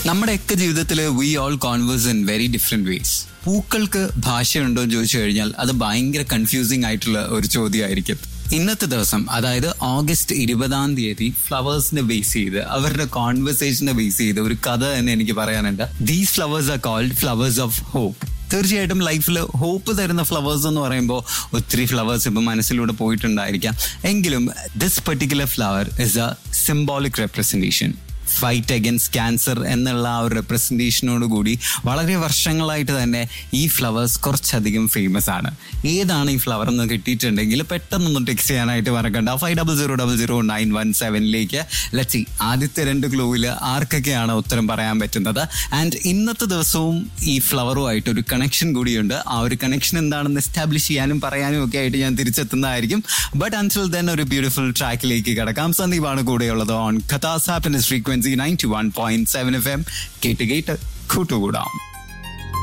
നമ്മുടെയൊക്കെ ജീവിതത്തിൽ we all converse in very different ways പൂക്കൾക്ക് ഭാഷയുണ്ടോ എന്ന് ചോദിച്ചു കഴിഞ്ഞാൽ അത് ഭയങ്കര കൺഫ്യൂസിംഗ് ആയിട്ടുള്ള ഒരു ചോദ്യമായിരിക്കും ഇന്നത്തെ ദിവസം അതായത് ഓഗസ്റ്റ് ഇരുപതാം തീയതി ഫ്ലവേഴ്സിനെ ബേസ് ചെയ്ത് അവരുടെ കോൺവെർസേഷനെ ബേസ് ചെയ്ത് ഒരു കഥ തന്നെ എനിക്ക് പറയാനുണ്ട് these flowers are called flowers of hope തീർച്ചയായിട്ടും ലൈഫിൽ ഹോപ്പ് തരുന്ന ഫ്ലവേഴ്സ് എന്ന് പറയുമ്പോൾ ഒത്തിരി ഫ്ലവേഴ്സ് ഇപ്പം മനസ്സിലൂടെ പോയിട്ടുണ്ടായിരിക്കാം എങ്കിലും this particular flower is a symbolic representation fight against cancer എന്നുള്ള ആ ഒരു റെപ്രസെൻറ്റേഷനോട് കൂടി വളരെ വർഷങ്ങളായിട്ട് തന്നെ ഈ ഫ്ലവേഴ്സ് കുറച്ചധികം ഫേമസ് ആണ് ഏതാണ് ഈ ഫ്ലവർ എന്ന് കിട്ടിയിട്ടുണ്ടെങ്കിൽ പെട്ടെന്നൊന്ന് ടെക്സ്റ്റ് ചെയ്യാനായിട്ട് മറക്കണ്ട five double zero double zero nine one സെവനിലേക്ക് ലെറ്റ് ആദ്യത്തെ രണ്ട് ക്ലൂവിൽ ആർക്കൊക്കെയാണ് ഉത്തരം പറയാൻ പറ്റുന്നത് ആൻഡ് ഇന്നത്തെ ദിവസവും ഈ ഫ്ലവറുമായിട്ട് ഒരു കണക്ഷൻ കൂടിയുണ്ട് ആ ഒരു കണക്ഷൻ എന്താണെന്ന് എസ്റ്റാബ്ലിഷ് ചെയ്യാനും പറയാനും ഒക്കെ ആയിട്ട് ഞാൻ തിരിച്ചെത്തുന്നതായിരിക്കും ബട്ട് അൻസിൽ ദെൻ ഒരു ബ്യൂട്ടിഫുൾ ട്രാക്കിലേക്ക് കിടക്കാം സന്ദീപാണ് കൂടെയുള്ളത് ഓൺ കഥാസ് happiness frequency ninety one point seven F M കേട്ട് കേട്ട് കൂട്ടുകൂടാം